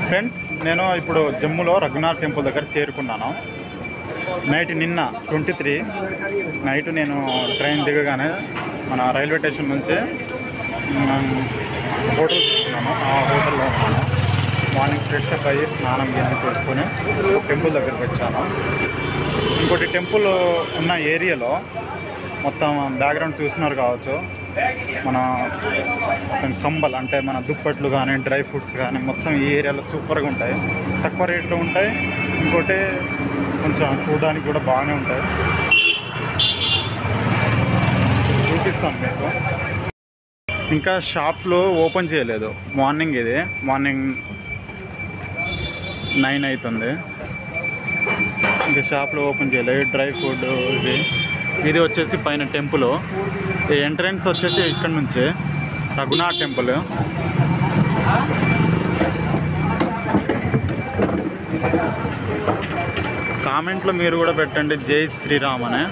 friends నేను ఇప్పుడు జమ్ములో Raghunath temple దగ్గర చేరుకున్నాను నైట్ నిన్న ట్వంటీ త్రీ నైట్ నేను ట్రైన్ దిగగానే మన రైల్వే స్టేషన్ నుంచి మ్, హోటల్ తీసుకున్నాను ఆ హోటల్లో ఉన్నాను మార్నింగ్ ఫ్రెష్ అప్ అయ్యి స్నానం గిన్నె చేసుకొని టెంపుల్ దగ్గరికి వచ్చాను ఇంకోటి టెంపుల్ ఉన్న ఏరియాలో మొత్తం బ్యాక్గ్రౌండ్ చూస్తున్నారు కావచ్చు మన మొత్తం కంబల్ అంటే మన దుప్పట్లు కానీ డ్రై ఫ్రూట్స్ కానీ మొత్తం ఈ ఏరియాలో సూపర్గా ఉంటాయి తక్కువ రేట్లో ఉంటాయి ఇంకోటి కొంచెం చూడడానికి కూడా బాగానే ఉంటాయి చూపిస్తాను మీకు ఇంకా షాప్లో ఓపెన్ చేయలేదు మార్నింగ్ ఇది మార్నింగ్ నైన్ అవుతుంది ఇంకా షాప్లో ఓపెన్ చేయలేదు డ్రై ఫుడ్ ఇది ఇది వచ్చేసి పైన టెంపుల్ ఈ ఎంట్రన్స్ వచ్చేసి ఇక్కడ నుంచి రఘునాథ్ టెంపుల్ కామెంట్లో మీరు కూడా పెట్టండి జై శ్రీరామ్ అనే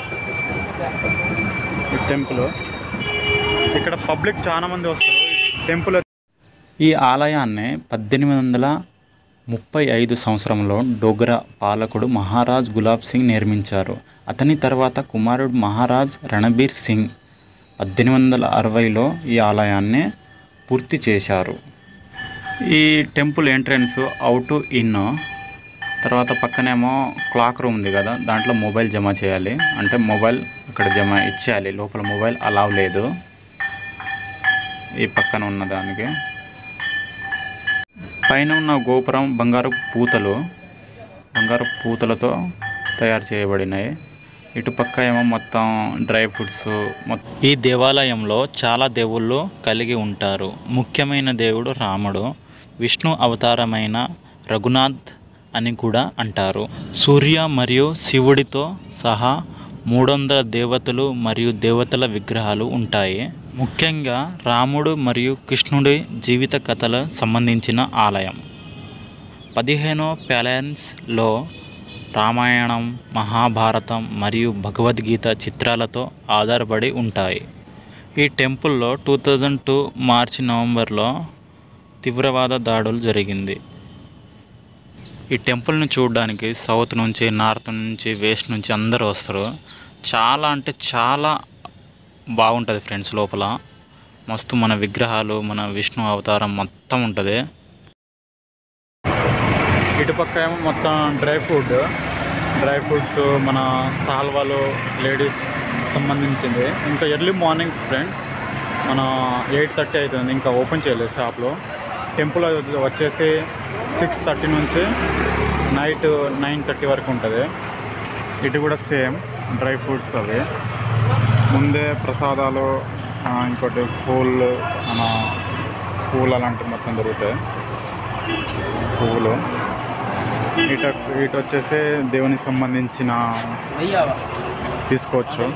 ఈ టెంపుల్ ఇక్కడ పబ్లిక్ చాలా మంది వస్తారు టెంపుల్ ఈ ఆలయాన్ని పద్దెనిమిది వందల ముప్పై ఐదు సంవత్సరంలో డోగ్రా పాలకుడు మహారాజ్ గులాబ్ సింగ్ నిర్మించారు అతని తర్వాత కుమారుడు మహారాజ్ రణబీర్ సింగ్ పద్దెనిమిది వందల అరవైలో ఈ ఆలయాన్ని పూర్తి చేశారు ఈ టెంపుల్ ఎంట్రన్స్ అవుట్ ఇన్ తర్వాత పక్కనేమో క్లాక్ రూమ్ ఉంది కదా దాంట్లో మొబైల్ జమ చేయాలి అంటే మొబైల్ ఇక్కడ జమ ఇచ్చేయాలి లోపల మొబైల్ అలవ్ లేదు ఈ పక్కన ఉన్న దానికి పైన ఉన్న గోపురం బంగారు పూతలు బంగారు పూతలతో తయారు చేయబడినాయి ఇటు పక్క ఏమో మొత్తం డ్రై ఫ్రూట్స్ ఈ దేవాలయంలో చాలా దేవుళ్ళు కలిగి ఉంటారు ముఖ్యమైన దేవుడు రాముడు విష్ణు అవతారమైన రఘునాథ్ అని కూడా అంటారు సూర్య మరియు శివుడితో సహా మూడు వందల దేవతలు మరియు దేవతల విగ్రహాలు ఉంటాయి ముఖ్యంగా రాముడు మరియు కృష్ణుడి జీవిత కథల సంబంధించిన ఆలయం పదిహేనో ప్యాలెన్స్లో రామాయణం మహాభారతం మరియు భగవద్గీత చిత్రాలతో ఆధారపడి ఉంటాయి ఈ టెంపుల్లో టూ థౌజండ్ టూ మార్చి నవంబర్లో తీవ్రవాద దాడులు జరిగింది ఈ టెంపుల్ని చూడడానికి సౌత్ నుంచి నార్త్ నుంచి వెస్ట్ నుంచి అందరూ వస్తారు చాలా అంటే చాలా బాగుంటుంది ఫ్రెండ్స్ లోపల మస్తు మన విగ్రహాలు మన విష్ణు అవతారం మొత్తం ఉంటుంది ఇటుపక్క ఏమో మొత్తం డ్రై ఫుడ్ డ్రై ఫ్రూట్స్ మన సాల్వాలు లేడీస్ సంబంధించింది ఇంకా ఎర్లీ మార్నింగ్ ఫ్రెండ్స్ మన ఎయిట్ థర్టీ అవుతుంది ఇంకా ఓపెన్ చేయలేదు షాప్లో టెంపుల్ వచ్చేసి సిక్స్ థర్టీ నుంచి నైట్ నైన్ థర్టీ వరకు ఉంటుంది ఇటు కూడా సేమ్ డ్రై ఫ్రూట్స్ అవి ముందే ప్రసాదాలు ఆ, ఇంకోటి పూలు మన పూలు అలాంటివి మొత్తం దొరుకుతాయి పువ్వులు ఇటు ఇటు వచ్చేసి దేవునికి సంబంధించిన తీసుకోవచ్చు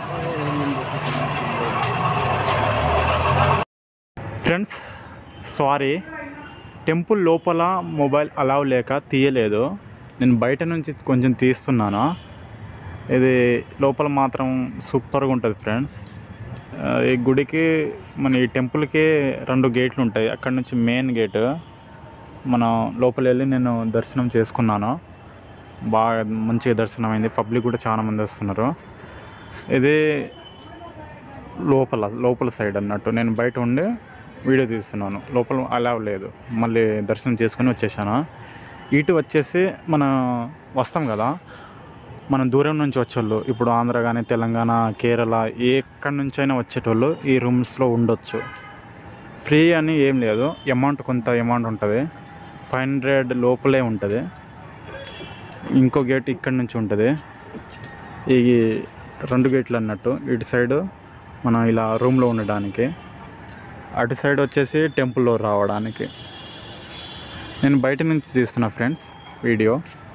ఫ్రెండ్స్ సారీ టెంపుల్ లోపల మొబైల్ అలవ్ లేక తీయలేదు నేను బయట నుంచి కొంచెం తీస్తున్నాను ఇది లోపల మాత్రం సూపర్గా ఉంటుంది ఫ్రెండ్స్ ఆ, ఈ గుడికి మన ఈ టెంపుల్కి రెండు గేట్లు ఉంటాయి అక్కడ నుంచి మెయిన్ గేట్ మనం లోపల వెళ్ళి నేను దర్శనం చేసుకున్నాను బాగా మంచిగా దర్శనం అయింది పబ్లిక్ కూడా చాలా మంది వస్తున్నారు ఇది లోపల లోపల సైడ్ అన్నట్టు నేను బయట ఉండి వీడియో తీస్తున్నాను లోపల అలా లేదు మళ్ళీ దర్శనం చేసుకుని వచ్చేసాను ఇటు వచ్చేసి మనం వస్తాం కదా మనం దూరం నుంచి వచ్చేవాళ్ళు ఇప్పుడు ఆంధ్ర కానీ తెలంగాణ కేరళ ఎక్కడి నుంచైనా వచ్చేటోళ్ళు ఈ రూమ్స్లో ఉండొచ్చు ఫ్రీ అని ఏం లేదు అమౌంట్ కొంత అమౌంట్ ఉంటుంది ఫైవ్ హండ్రెడ్ లోపలే ఉంటుంది ఇంకో గేట్ ఇక్కడ నుంచి ఉంటుంది ఈ రెండు గేట్లు అన్నట్టు ఇటు సైడ్ మనం ఇలా రూమ్లో ఉండడానికి అటు సైడ్ వచ్చేసి టెంపుల్లో రావడానికి నేను బయట నుంచి తీస్తున్నా ఫ్రెండ్స్ వీడియో